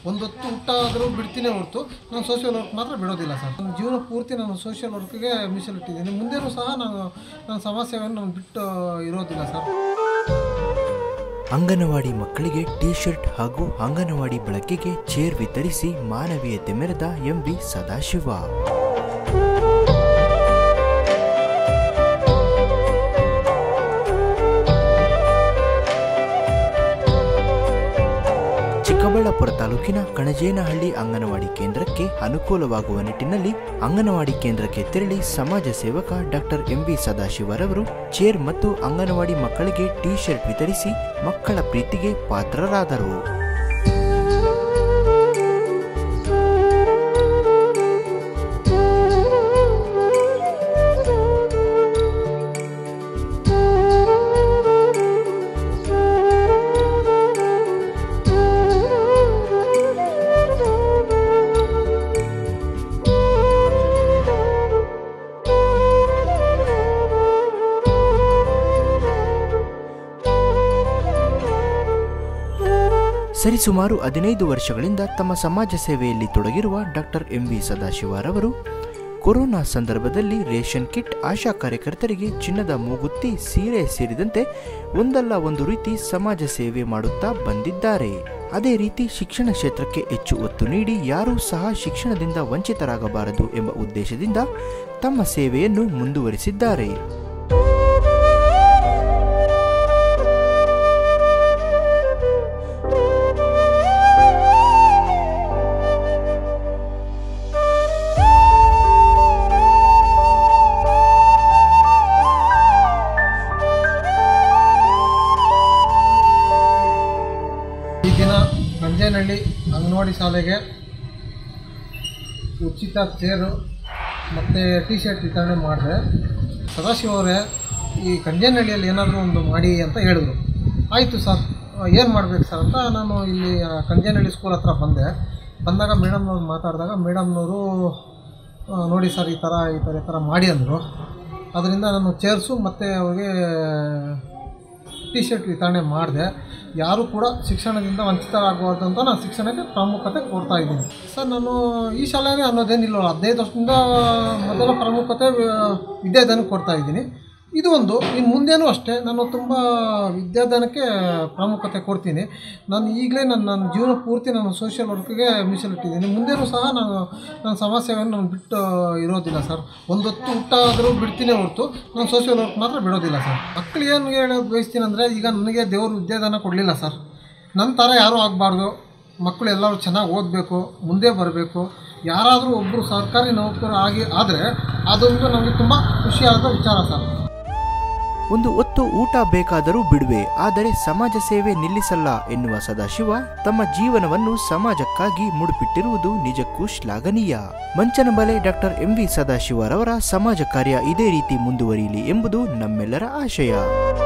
ಒಂದೊತ್ತು ಊಟ ಆದರೂ ಬಿಡ್ತೀನಿ ಹೊರತು ನಾನು ಸೋಷಿಯಲ್ ವರ್ಕ್ ಮಾತ್ರ ಬಿಡೋದಿಲ್ಲ ಸರ್ ನನ್ನ ಜೀವನ ಪೂರ್ತಿ ನಾನು ಸೋಷಿಯಲ್ ವರ್ಕ್ಗೆ ಮೀಸಲಿಟ್ಟಿದ್ದೀನಿ ಮುಂದೆನೂ ಸಹ ನಾನು ನನ್ನ ಸಮಾಜ ಸೇವೆಯನ್ನು ನಾನು ಬಿಟ್ಟು ಇರೋದಿಲ್ಲ ಸರ್ ಅಂಗನವಾಡಿ ಮಕ್ಕಳಿಗೆ ಟಿ ಶರ್ಟ್ ಹಾಗೂ ಅಂಗನವಾಡಿ ಬಳಕೆಗೆ ಚೇರ್ ವಿತರಿಸಿ ಮಾನವೀಯತೆ ಮೆರೆದ ಎಂವಿ ಸದಾಶಿವ ಚಿಕ್ಕಬಳ್ಳಾಪುರ ತಾಲೂಕಿನ ಕಣಜೇನಹಳ್ಳಿ ಅಂಗನವಾಡಿ ಕೇಂದ್ರಕ್ಕೆ ಅನುಕೂಲವಾಗುವ ನಿಟ್ಟಿನಲ್ಲಿ ಅಂಗನವಾಡಿ ಕೇಂದ್ರಕ್ಕೆ ತೆರಳಿ ಸಮಾಜ ಸೇವಕ ಡಾಕ್ಟರ್ ಎಂಬಿ ಸದಾಶಿವರವರು ಚೇರ್ ಮತ್ತು ಅಂಗನವಾಡಿ ಮಕ್ಕಳಿಗೆ ಟಿ ಶರ್ಟ್ ವಿತರಿಸಿ ಮಕ್ಕಳ ಪ್ರೀತಿಗೆ ಪಾತ್ರರಾದರು ಸರಿಸುಮಾರು ಹದಿನೈದು ವರ್ಷಗಳಿಂದ ತಮ್ಮ ಸಮಾಜ ಸೇವೆಯಲ್ಲಿ ತೊಡಗಿರುವ ಡಾಕ್ಟರ್ ಎಂವಿ ಸದಾಶಿವರವರು ಕೊರೋನಾ ಸಂದರ್ಭದಲ್ಲಿ ರೇಷನ್ ಕಿಟ್ ಆಶಾ ಕಾರ್ಯಕರ್ತರಿಗೆ ಚಿನ್ನದ ಮೂಗುತ್ತಿ ಸೀರೆ ಸೇರಿದಂತೆ ಒಂದಲ್ಲ ಒಂದು ರೀತಿ ಸಮಾಜ ಸೇವೆ ಮಾಡುತ್ತಾ ಬಂದಿದ್ದಾರೆ ಅದೇ ರೀತಿ ಶಿಕ್ಷಣ ಕ್ಷೇತ್ರಕ್ಕೆ ಹೆಚ್ಚು ಒತ್ತು ನೀಡಿ ಯಾರೂ ಸಹ ಶಿಕ್ಷಣದಿಂದ ವಂಚಿತರಾಗಬಾರದು ಎಂಬ ಉದ್ದೇಶದಿಂದ ತಮ್ಮ ಸೇವೆಯನ್ನು ಮುಂದುವರಿಸಿದ್ದಾರೆ ಈ ದಿನ ಗಂಜೇನಹಳ್ಳಿ ಅಂಗನವಾಡಿ ಶಾಲೆಗೆ ಉಚಿತ ಚೇರು ಮತ್ತು ಟಿ ಶರ್ಟ್ ವಿತರಣೆ ಮಾಡಿದೆ ಸದಾಶಿವ ಅವರೇ ಈ ಗಂಜೇನಹಳ್ಳಿಯಲ್ಲಿ ಏನಾದರೂ ಒಂದು ಮಾಡಿ ಅಂತ ಹೇಳಿದ್ರು ಆಯಿತು ಸರ್ ಏನು ಮಾಡಬೇಕು ಸರ್ ಅಂತ ನಾನು ಇಲ್ಲಿ ಆ, ಕಂಜೇನಹಳ್ಳಿ ಸ್ಕೂಲ್ ಹತ್ರ ಬಂದೆ ಬಂದಾಗ ಮೇಡಮ್ನವ್ರು ಮಾತಾಡಿದಾಗ ಮೇಡಮ್ನವರು ನೋಡಿ ಸರ್ ಈ ಥರ ಈ ಥರ ಈ ಥರ ಮಾಡಿ ಅಂದರು ಅದರಿಂದ ನಾನು ಚೇರ್ಸು ಮತ್ತು ಅವ್ರಿಗೆ ಟಿ ಶರ್ಟ್ ವಿತರಣೆ ಮಾಡಿದೆ ಯಾರೂ ಕೂಡ ಶಿಕ್ಷಣದಿಂದ ವಂಚಿತರಾಗಬಾರ್ದು ಅಂತ ನಾನು ಶಿಕ್ಷಣಕ್ಕೆ ಪ್ರಾಮುಖ್ಯತೆ ಕೊಡ್ತಾ ಇದ್ದೀನಿ ಸರ್ ನಾನು ಈ ಶಾಲೆಗೆ ಅನ್ನೋದೇನಿಲ್ಲ ಹದಿನೈದು ವರ್ಷದಿಂದ ಮೊದಲ ಪ್ರಾಮುಖ್ಯತೆ ವ- ವಿದ್ಯಾದಾನಕ್ಕೆ ಕೊಡ್ತಾ ಇದ್ದೀನಿ ಇದು ಒಂದು ಇನ್ನು ಮುಂದೇನೂ ಅಷ್ಟೇ ನಾನು ತುಂಬ ವಿದ್ಯಾದಾನಕ್ಕೆ ಪ್ರಾಮುಖ್ಯತೆ ಕೊಡ್ತೀನಿ ನಾನು ಈಗಲೇ ನನ್ನ ನನ್ನ ಜೀವನ ಪೂರ್ತಿ ನಾನು ಸೋಷಿಯಲ್ ವರ್ಕ್ಗೆ ಮೀಸಲಿಟ್ಟಿದ್ದೀನಿ ಮುಂದೇನೂ ಸಹ ನಾನು ನನ್ನ ಸಮಾಜ ಸೇವೆಯನ್ನು ನಾನು ಬಿಟ್ಟು ಇರೋದಿಲ್ಲ ಸರ್ ಒಂದೊತ್ತು ಊಟ ಆದರೂ ಬಿಡ್ತೀನಿ ಹೊರತು ನಾನು ಸೋಷಿಯಲ್ ವರ್ಕ್ ಮಾತ್ರ ಬಿಡೋದಿಲ್ಲ ಸರ್ ಮಕ್ಳಿಗೆ ಏನು ಹೇಳೋದು ಬಯಸ್ತೀನಿ ಅಂದರೆ ಈಗ ನನಗೆ ದೇವರು ವಿದ್ಯಾದಾನ ಕೊಡಲಿಲ್ಲ ಸರ್ ನನ್ನ ಥರ ಯಾರೂ ಆಗಬಾರ್ದು ಮಕ್ಕಳು ಎಲ್ಲರೂ ಚೆನ್ನಾಗಿ ಓದಬೇಕು ಮುಂದೆ ಬರಬೇಕು ಯಾರಾದರೂ ಒಬ್ಬರು ಸರ್ಕಾರಿ ನೌಕರು ಆಗಿ ಆದರೆ ಅದೊಂದು ನಮಗೆ ತುಂಬ ಖುಷಿಯಾದ ವಿಚಾರ ಸರ್ ಒಂದು ಹೊತ್ತು ಊಟ ಬೇಕಾದರೂ ಬಿಡುವೆ ಆದರೆ ಸಮಾಜ ಸೇವೆ ನಿಲ್ಲಿಸಲ್ಲ ಎನ್ನುವ ಸದಾಶಿವ ತಮ್ಮ ಜೀವನವನ್ನು ಸಮಾಜಕ್ಕಾಗಿ ಮುಡುಪಿಟ್ಟಿರುವುದು ನಿಜಕ್ಕೂ ಶ್ಲಾಘನೀಯ ಮಂಚನಬಲೆ ಡಾಕ್ಟರ್ ಎಂವಿ ಸದಾಶಿವರವರ ಸಮಾಜ ಕಾರ್ಯ ಇದೇ ರೀತಿ ಮುಂದುವರಿಯಲಿ ಎಂಬುದು ನಮ್ಮೆಲ್ಲರ ಆಶಯ